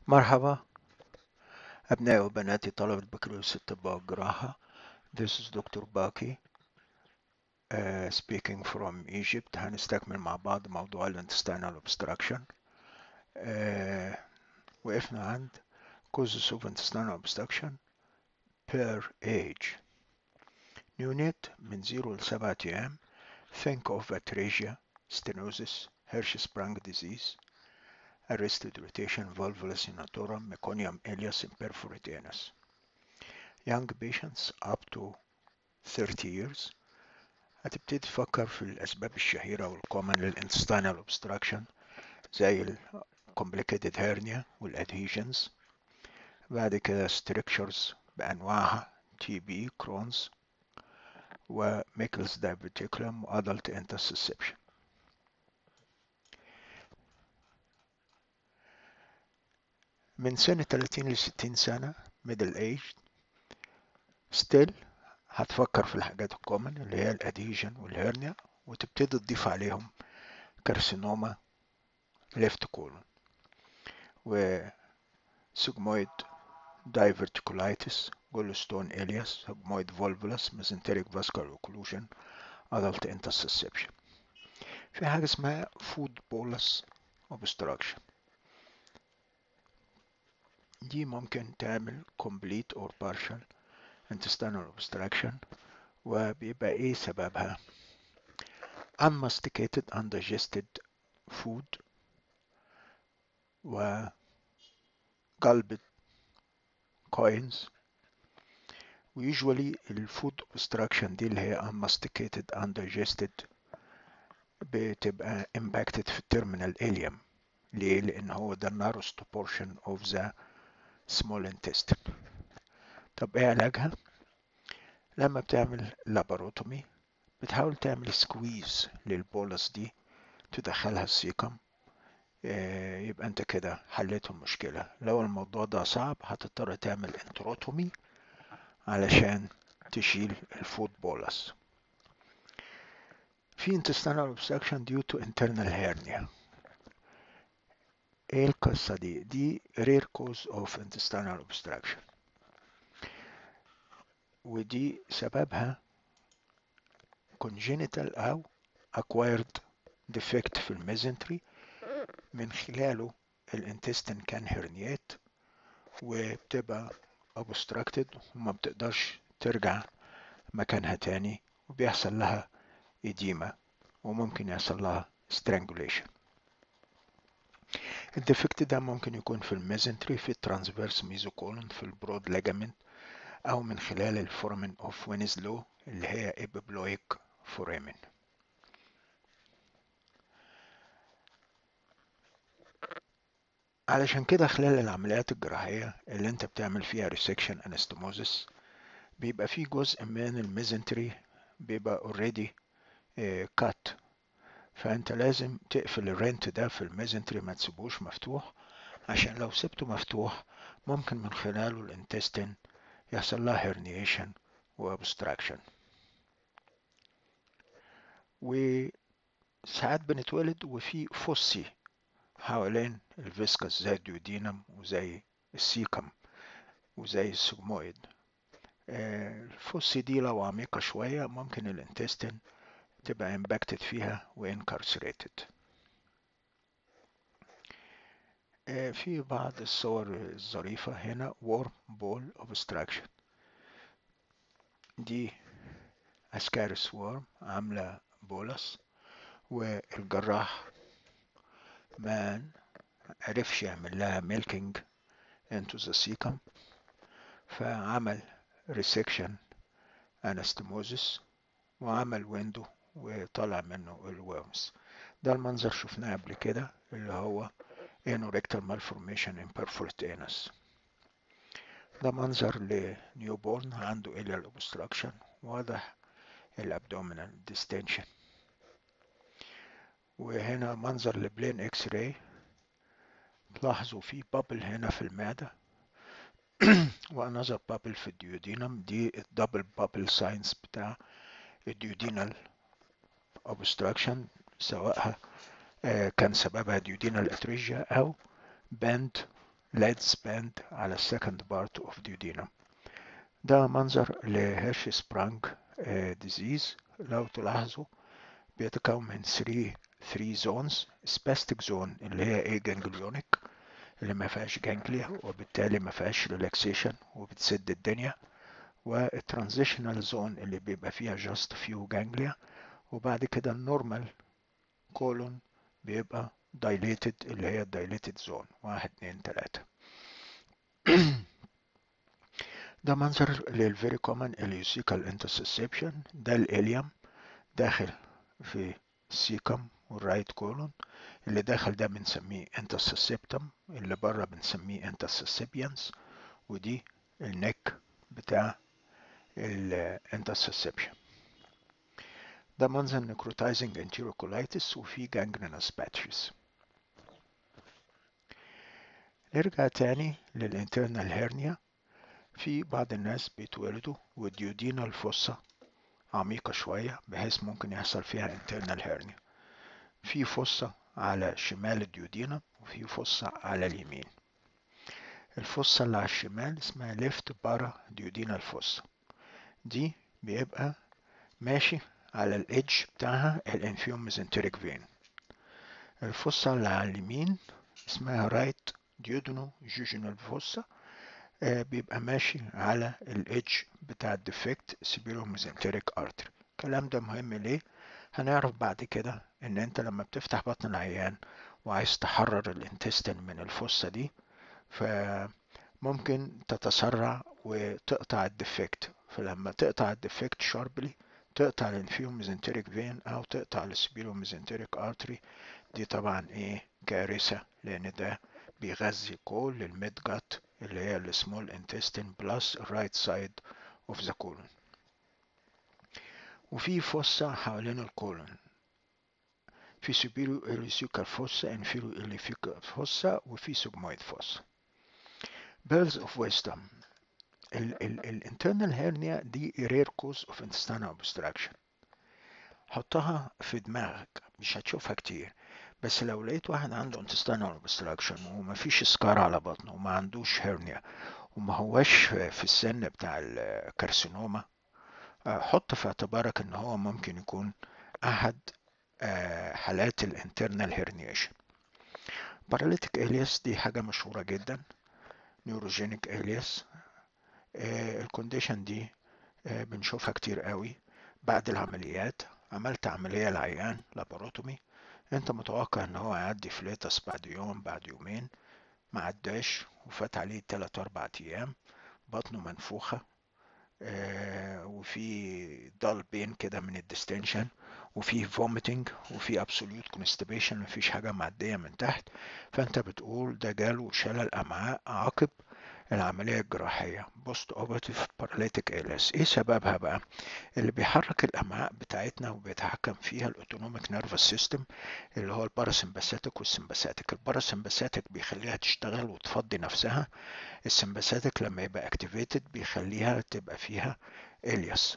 مرحبا أبنائي وبناتي طلبة بكالوريوس الطب والجراحة This is Dr. Baki uh, speaking from Egypt هنستكمل مع بعض موضوع ال intestinal obstruction uh, وقفنا عند causes of intestinal obstruction per age neonate من 0 ل 7 أيام think of atresia stenosis Hirschsprung disease arrested rotation volvulus inatorum meconium ileus imperforate anus. Young patients up to 30 years هتبتدي تفكر في الأسباب الشهيرة والcommon للintestinal obstruction زي ال complicated hernia والadhesions بعد كده strictures بأنواعها TB Crohn's و Meckel's diverticulum و adult intussusception من سنة 30 ل 60 سنة middle aged still هتفكر في الحاجات الكومن اللي هي الاديجن والهرنيا وتبتدي تضيف عليهم كارسينوما ليفت كولون وسجمويد diverticulitis جولستون إلياس سجمويد فولفولس mesenteric vascular occlusion adult intussusception في حاجة اسمها food bolus obstruction دي ممكن تعمل complete or partial intestinal obstruction وبيبقى ايه سببها unmasticated undigested food و gulbed coins ويجولي الفود obstruction دي اللي هي unmasticated undigested بتبقى impacted في التيرمينال ileum ليه؟ لأن هو ده narrowest portion of the small intestine طب ايه علاجها لما بتعمل لاباروتومي بتحاول تعمل سكويز للبولس دي تدخلها السيكم يبقى انت كده حليت المشكلة لو الموضوع ده صعب هتضطر تعمل انتروتومي علشان تشيل الفود بولس في intestinal obstruction due to internal hernia ايه القصة دي؟ دي rare cause of intestinal obstruction ودي سببها congenital أو acquired defect في الميزنتري من خلاله الانتستين كان هرنيات وبتبقى obstructed وما بتقدرش ترجع مكانها تاني وبيحصل لها إديمة وممكن يحصل لها strangulation الديفكت ده ممكن يكون في الميزنتري في الترانسفيرس ميزوكولون في البرود ليجامنت أو من خلال الفورمن أوف وينزلو اللي هي إببلويك فورامين علشان كده خلال العمليات الجراحية اللي انت بتعمل فيها ريسكشن انستموزس بيبقى في جزء من الميزنتري بيبقى اوريدي كات فانت لازم تقفل الرنت ده في الميزنتري ما تسيبوش مفتوح عشان لو سبته مفتوح ممكن من خلاله الانتستين يحصل لها هرنيشن وابستراكشن وساعات بنتولد وفي فوسي حوالين الفيسكس زي الديودينم وزي السيكم وزي السجمويد الفوسي دي لو عميقة شوية ممكن الانتستين تبقى امباكتد فيها وانكارسريتد في بعض الصور الظريفة هنا worm ball obstruction دي اسكارس وورم عاملة بولس والجراح ما عرفش يعمل لها ميلكينج into the cecum فعمل resection anastomosis وعمل ويندو وطلع منه الورمز ده المنظر شفناه قبل كده اللي هو انوريكتال malformation in perforate anus ده منظر لنيو بورن عنده ileal obstruction واضح الابدومينال ديستنشن وهنا منظر لبلين اكس راي تلاحظوا في بابل هنا في المعدة وانذر بابل في الديودينم دي الدبل بابل ساينس بتاع الديودينال obstruction سواء كان سببها ديودينال اتريجيا او باند lead span على السكند بارت اوف duodenum ده منظر لهيرش سبرانج ديزيز لو تلاحظوا بيتكون من 3 3 زونز spastic زون اللي هي ايه جانجليونيك اللي ما فيهاش جانجليا وبالتالي ما فيهاش ريلاكسيشن وبتسد الدنيا والترانزيشنال زون اللي بيبقى فيها جاست فيو جانجليا وبعد كده النورمال كولون بيبقى dilated اللي هي dilated زون واحد اتنين تلاتة ده منظر للفيري كومن اليوسيكال انترسبشن ده الاليوم داخل في السيكم والرايت كولون اللي داخل ده بنسميه انترسبتم اللي بره بنسميه انترسبيانس ودي النك بتاع الانترسبشن ده منظر نكروتايزنج انتيروكولايتس وفي جانجرينوس باتشز نرجع تاني للانترنال هيرنيا في بعض الناس بيتولدوا والديودينال فوسا عميقة شوية بحيث ممكن يحصل فيها internal hernia في فصة على شمال الديودينا وفي فصة على اليمين الفصة اللي على الشمال اسمها left para duodenal fossa دي بيبقى ماشي على الإدج بتاعها الانفيوم ميزنتريك فين الفصة اللي على اليمين اسمها right duodenal jejunal fossa آه بيبقى ماشي على الإدج بتاع الديفكت سيبيرو ميزنتريك ارتري الكلام ده مهم ليه هنعرف بعد كده ان انت لما بتفتح بطن العيان وعايز تحرر الانتستين من الفصة دي فممكن تتسرع وتقطع الديفكت فلما تقطع الديفكت شاربلي تقطع الانفيوم ميزنتريك فين او تقطع السبيرو ميزنتريك ارتري دي طبعا ايه كارثة لان ده بيغذي كل الميد جات اللي هي السمول انتستين بلس الرايت سايد اوف ذا كولون وفي فوسا حوالين الكولون في سوبيريو إليسيوكال فوسا انفيريو إليسيوكال فوسا وفي سوجمويد فوسا بيرلز اوف ويستم الانترنال هيرنيا دي رير كوز اوف intestinal obstruction حطها في دماغك مش هتشوفها كتير بس لو لقيت واحد عنده intestinal obstruction ومفيش سكار على بطنه وما عندوش هيرنيا وما هواش في السن بتاع الكارسينوما حط في اعتبارك ان هو ممكن يكون احد حالات الانترنال هيرنيشن باراليتيك الياس دي حاجة مشهورة جدا نيوروجينيك الياس الكونديشن دي بنشوفها كتير قوي بعد العمليات عملت عملية العيان لاباروتومي انت متوقع ان هو يعدي فليتس بعد يوم بعد يومين ما عداش وفات عليه 3 4 ايام بطنه منفوخة آه وفي دال بين كده من الديستنشن وفي فوميتنج وفي ابسوليوت كونستيبيشن مفيش حاجه معديه من تحت فانت بتقول ده جاله شلل امعاء عقب العمليه الجراحيه بوست اوبرتيف باراليتيك اليس ايه سببها بقى اللي بيحرك الامعاء بتاعتنا وبيتحكم فيها الاوتونوميك نيرفس سيستم اللي هو الباراسمباثيك والسمباثيك الباراسمباثيك بيخليها تشتغل وتفضي نفسها السمباثيك لما يبقى اكتيفيتد بيخليها تبقى فيها الياس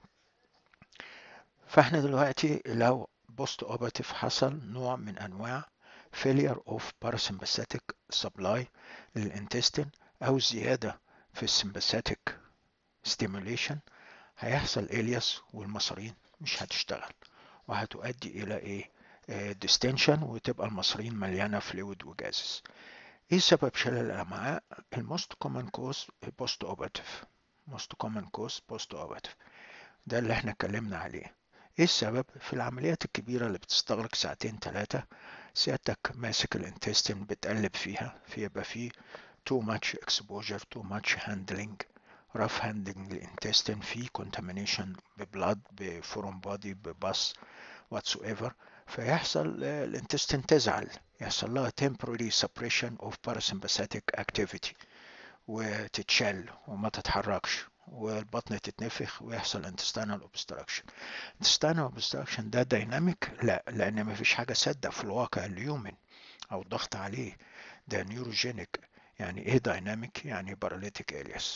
فاحنا دلوقتي لو بوست اوبرتيف حصل نوع من انواع failure of parasympathetic supply للانتستين او زيادة في السمباثيك stimulation هيحصل الياس والمصارين مش هتشتغل وهتؤدي الى ايه ديستنشن وتبقى المصارين مليانة فلويد وجازز ايه سبب شلل الامعاء الموست كومن كوز بوست اوبرتيف موست كومن كوز بوست اوبرتيف ده اللي احنا اتكلمنا عليه ايه السبب في العمليات الكبيرة اللي بتستغرق ساعتين ثلاثة سيادتك ماسك الانتستين بتقلب فيها فيبقى فيه too much exposure too much handling rough handling الانتستين في contamination ببلاد بفورم بودي ببص whatsoever فيحصل الانتستين تزعل يحصل لها temporary suppression of parasympathetic activity وتتشل وما تتحركش والبطن تتنفخ ويحصل intestinal obstruction intestinal obstruction ده دايناميك لا لان ما فيش حاجه سادة في الواقع اليومن او ضغط عليه ده نيوروجينيك يعني ايه دايناميك يعني باراليتيك الياس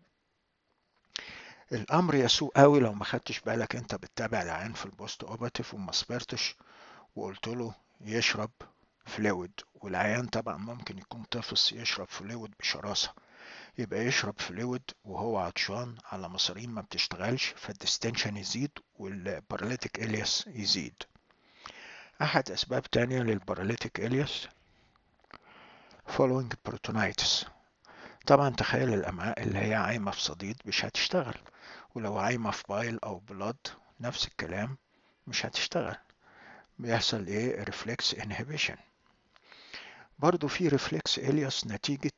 الامر يسوء قوي لو ما خدتش بالك انت بتتابع العيان في البوست اوبراتيف وما صبرتش وقلت له يشرب فلويد والعيان طبعا ممكن يكون طفل يشرب فلويد بشراسة يبقى يشرب فلويد وهو عطشان على مصارين ما بتشتغلش فالديستنشن يزيد والباراليتيك إلياس يزيد أحد أسباب تانية للباراليتيك إلياس following peritonitis طبعا تخيل الأمعاء اللي هي عايمة في صديد مش هتشتغل ولو عايمة في بايل أو بلاد نفس الكلام مش هتشتغل بيحصل ايه ريفلكس انهبيشن برضو في ريفلكس الياس نتيجة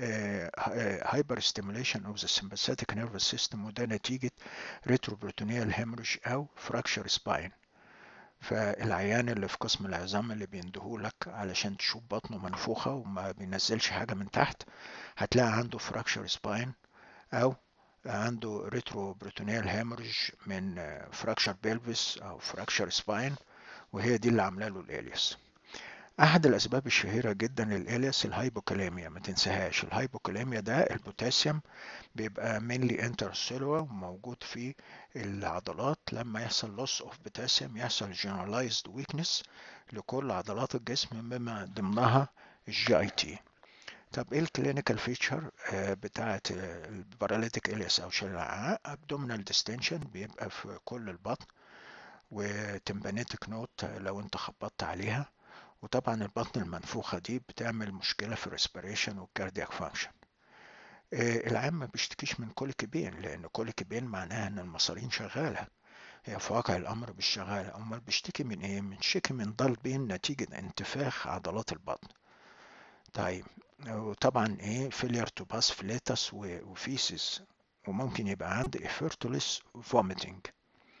هايبر ستيموليشن اوف ذا sympathetic nervous system وده نتيجة ريتروبروتونيال هيموريج او فراكشر سباين فالعيان اللي في قسم العظام اللي بيندهولك علشان تشوف بطنه منفوخة وما بينزلش حاجة من تحت هتلاقي عنده فراكشر سباين او عنده ريترو بروتونيال هيموريج من فراكشر بيلفيس او فراكشر سباين وهي دي اللي عامله له الالياس احد الاسباب الشهيره جدا للالياس الهايبوكاليميا ما تنساهاش الهايبوكاليميا ده البوتاسيوم بيبقى mainly انترسيلولار وموجود في العضلات لما يحصل loss of potassium يحصل generalized weakness لكل عضلات الجسم بما ضمنها الجي اي تي طب ايه الكلينيكال فيتشر بتاعه الباراليتيك الياس او شلل العاء ابدومينال ديستنشن بيبقى في كل البطن وتمبانيتك نوت لو انت خبطت عليها وطبعا البطن المنفوخه دي بتعمل مشكله في الريسبيريشن والكاردياك فانكشن العام ما بيشتكيش من كوليكي لان كوليكي معناها ان المصارين شغاله هي في واقع الامر مش شغاله امال بيشتكي من ايه من شكي من ضل بين نتيجه انتفاخ عضلات البطن طيب وطبعا ايه فيلير تو باس فليتس وفيسز وممكن يبقى عنده effortless vomiting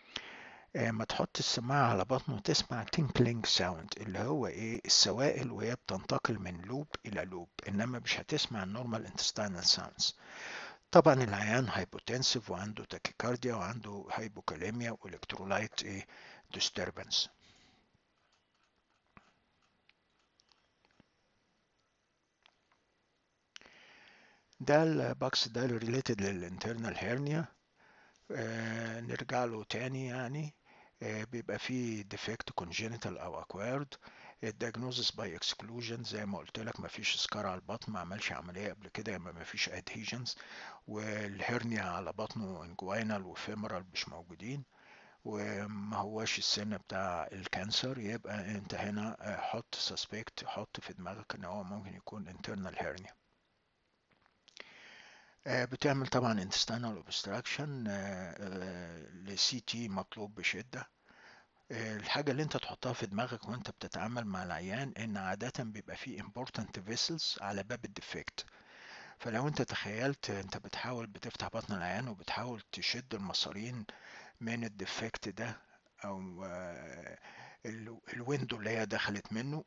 ما تحط السماعة على بطنه تسمع تينكلينج ساوند اللي هو ايه السوائل وهي بتنتقل من لوب الى لوب انما مش هتسمع النورمال انتستينال ساوندز طبعا العيان هايبوتنسيف وعنده تاكيكارديا وعنده هايبوكاليميا والكترولايت ايه disturbance ده الباكس ده ريليتد للانترنال هيرنيا آه نرجع له تاني يعني آه بيبقى فيه ديفكت كونجينيتال او اكويرد الدياجنوزس باي اكسكلوجن زي ما قلت لك مفيش سكار على البطن ما عملش عمليه قبل كده يبقى مفيش ادهيجنز والهرنيا على بطنه انجوينال وفيمرال مش موجودين وما هواش السن بتاع الكانسر يبقى انت هنا حط سسبكت حط في دماغك ان هو ممكن يكون internal hernia بتعمل طبعا intestinal obstruction لسي تي مطلوب بشدة الحاجة اللي انت تحطها في دماغك وانت بتتعامل مع العيان ان عادة بيبقى فيه important vessels على باب الديفكت فلو انت تخيلت انت بتحاول بتفتح بطن العيان وبتحاول تشد المصارين من الديفكت ده او الويندو اللي هي دخلت منه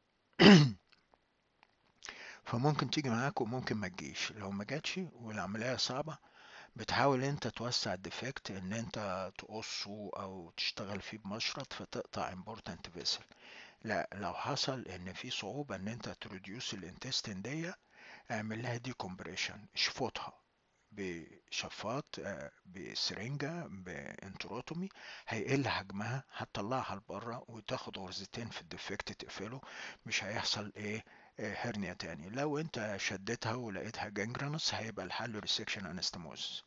فممكن تيجي معاك وممكن ما تجيش لو ما جاتش والعملية صعبة بتحاول انت توسع الديفكت ان انت تقصه او تشتغل فيه بمشرط فتقطع important vessel لا لو حصل ان في صعوبة ان انت تريديوس الانتستين دي اعمل لها دي كومبريشن اشفطها بشفاط بسرنجة بانتروتومي هيقل حجمها هتطلعها لبره وتاخد غرزتين في الديفكت تقفله مش هيحصل ايه هرنيا تاني لو انت شدتها ولقيتها جانجرانوس هيبقى الحل ريسكشن انستموز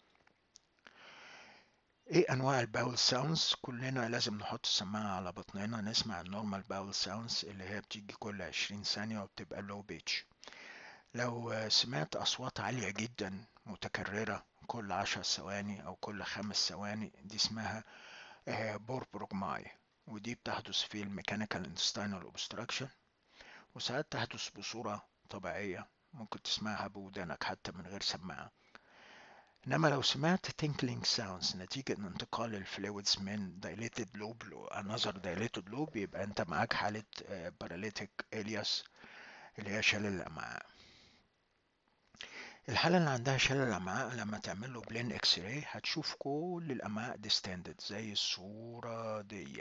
ايه انواع الباول ساوندز كلنا لازم نحط السماعة على بطننا نسمع النورمال باول ساوندز اللي هي بتيجي كل عشرين ثانية وبتبقى لو بيتش لو سمعت أصوات عالية جدا متكررة كل عشر ثواني أو كل خمس ثواني دي اسمها بوربروجماي ودي بتحدث في الميكانيكال انتستينال اوبستراكشن وساعات تحدث بصورة طبيعية ممكن تسمعها بودانك حتى من غير سماعة إنما لو سمعت tinkling sounds نتيجة انتقال الفلويدز من dilated lobe ل another dilated lobe يبقى أنت معاك حالة paralytic Elias اللي هي شلل الأمعاء الحالة اللي عندها شلل الأمعاء لما تعمل له بلين اكس راي هتشوف كل الأمعاء ديستندد زي الصورة دي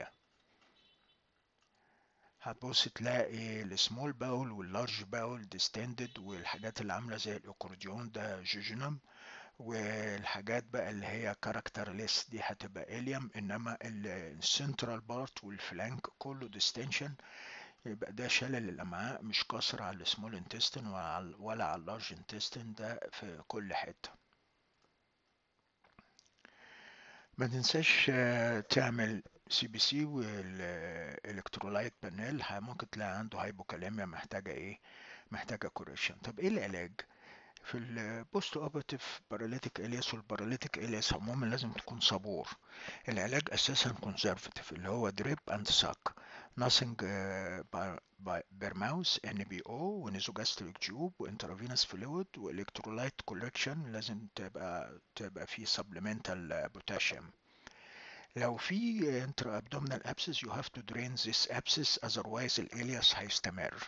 هتبص تلاقي السمول باول واللارج باول ديستندد والحاجات اللي عاملة زي الأكورديون ده جوجينم والحاجات بقى اللي هي كاركترليس دي هتبقى إليوم إنما السنترال بارت والفلانك كله ديستنشن يبقى ده شلل الامعاء مش قاصر على السمول انتستين ولا على ولا على اللارج انتستين ده في كل حته ما تنساش آه، تعمل سي بي سي والالكترولايت بانيل ممكن تلاقي عنده هايبوكاليميا محتاجه ايه محتاجه كوريشن طب ايه العلاج في البوست اوبراتيف باراليتيك الياس والباراليتيك الياس عموما لازم تكون صبور العلاج اساسا كونسرفتيف اللي هو دريب اند ساك ناسنج بيرماوس ان بي او ونيزوجاستريك تيوب وانترافينوس فلويد والكترولايت كولكشن لازم تبقى تبقى في سبلمنتال بوتاسيوم لو في انترا ابدومينال ابسس you have to drain this abscess otherwise الالياس هيستمر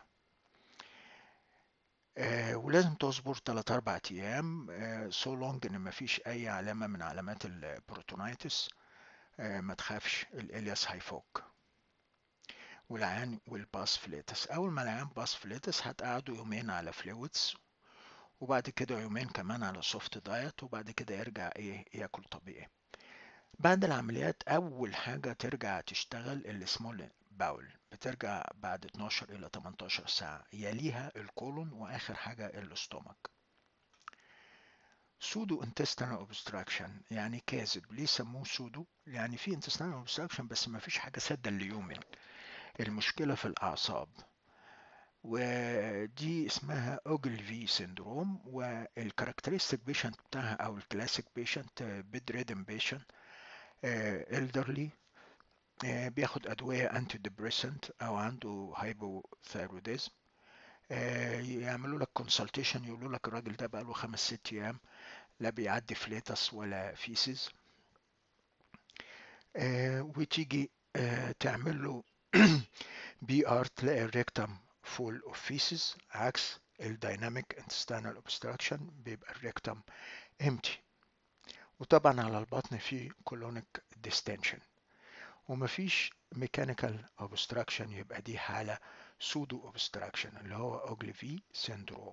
آه ولازم تصبر 3 4 ايام سو uh, لونج ان مفيش اي علامه من علامات البروتونايتس آه ما تخافش الالياس هيفك والعيان والباس فليتس اول ما العيان باس فليتس هتقعدوا يومين على فلويدز وبعد كده يومين كمان على سوفت دايت وبعد كده يرجع ايه ياكل طبيعي بعد العمليات اول حاجه ترجع تشتغل السمول باول بترجع بعد 12 الى 18 ساعه يليها الكولون واخر حاجه الاستومك سودو انتستينال اوبستراكشن يعني كاذب ليه سموه سودو يعني في انتستينال اوبستراكشن بس ما فيش حاجه سد اليومن المشكله في الاعصاب ودي اسمها اوجلفي سيندروم والكاركترستيك بيشنت بتاعها او الكلاسيك بيشنت بيد ريدن بيشنت elderly بياخد أدوية أنتي ديبريسنت أو عنده هايبوثايروديزم يعملوا لك كونسلتيشن يقولوا لك الراجل ده بقاله خمس ست أيام لا بيعدي فليتس ولا فيسز وتيجي تعمل له بي ار تلاقي الريكتم فول اوف فيسز عكس الدايناميك انتستانال اوبستراكشن بيبقى الريكتم امتي وطبعا على البطن في كولونيك ديستنشن ومفيش ميكانيكال اوبستراكشن يبقى دي حاله سودو اوبستراكشن اللي هو اوجليفي سيندروم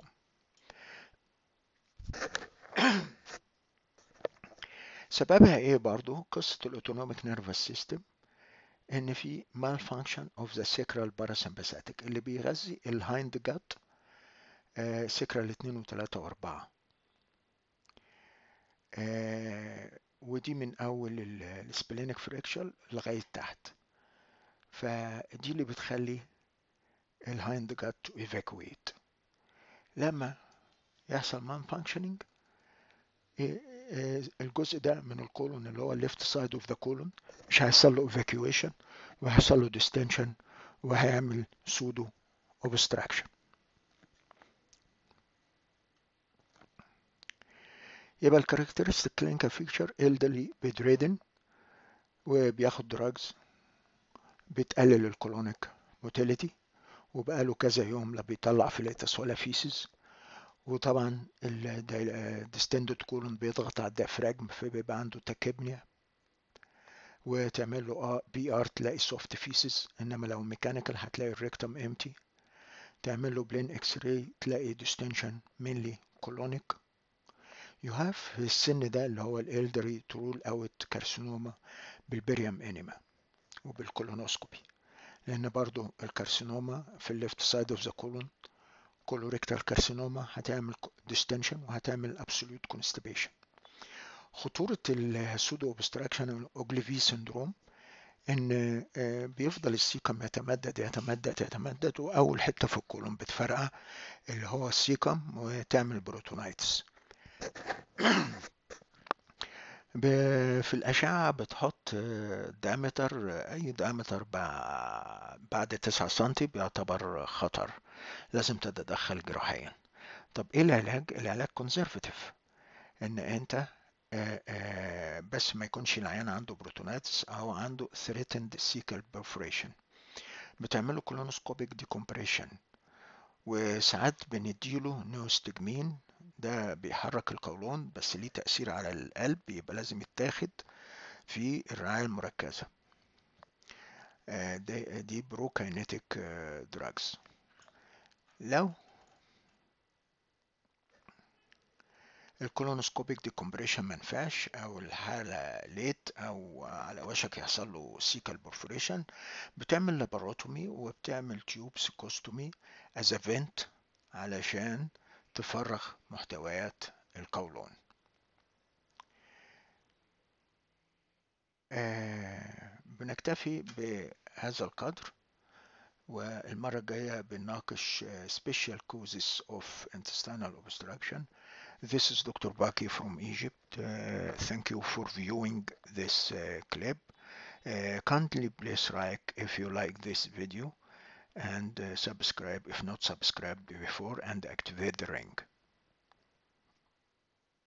سببها ايه برضو قصة الاوتونوميك نيرفس سيستم ان في malfunction of the sacral parasympathetic اللي بيغذي الهايند جات سكرال 2 و3 و4 آه ودي من اول السبلينك فريكشن لغايه تحت فدي اللي بتخلي الهايند جات تو ايفاكويت لما يحصل مان فانكشننج الجزء ده من الكولون اللي هو الليفت سايد اوف ذا كولون مش هيحصل له ايفاكويشن وهيحصل له ديستنشن وهيعمل سودو اوبستراكشن يبقى الكاركترستيك كلينيكال فيكتشر elderly bedridden وبياخد دراجز بتقلل الكولونيك موتيليتي وبقاله كذا يوم لا بيطلع فليتس ولا فيسز وطبعا الديستندد كولون بيضغط على الديافراجم فبيبقى عنده تاكيبنيا وتعمل له بي ار تلاقي سوفت فيسز انما لو ميكانيكال هتلاقي الريكتم امتي تعمل له بلين اكس راي تلاقي ديستنشن مينلي كولونيك you have في السن ده اللي هو الالدري ترول اوت كارسينوما بالبريم انيما وبالكولونوسكوبي لان برضو الكارسينوما في الليفت سايد اوف ذا كولون كولوريكتال كارسينوما هتعمل ديستنشن وهتعمل ابسوليوت كونستيبيشن خطورة السودو اوبستراكشن الاوجليفي سندروم ان بيفضل السيكم يتمدد يتمدد يتمدد واول حتة في الكولون بتفرقع اللي هو السيكم وتعمل بروتونايتس في الأشعة بتحط دايمتر أي دايمتر بعد 9 سنتي بيعتبر خطر لازم تتدخل جراحيا طب إيه العلاج؟ العلاج كونزرفتيف إن أنت بس ما يكونش العيان عنده بروتوناتس أو عنده threatened cecal perforation بتعمله كولونوسكوبيك ديكومبريشن وساعات بنديله نيوستجمين ده بيحرك القولون بس ليه تأثير على القلب يبقى لازم يتاخد في الرعاية المركزة دي, دي بروكاينيتيك دراجز لو الكولونوسكوبيك ديكمبريشن منفعش او الحالة ليت او على وشك يحصل له سيكال بورفوريشن بتعمل لاباروتومي وبتعمل تيوب سيكوستومي از فينت علشان تفرغ محتويات القولون آه بنكتفي بهذا القدر والمرة الجاية بنناقش special causes of intestinal obstruction This is Dr. Baki from Egypt. Uh, thank you for viewing this uh, clip. Uh, kindly please like if you like this video and subscribe if not subscribed before and activate the ring.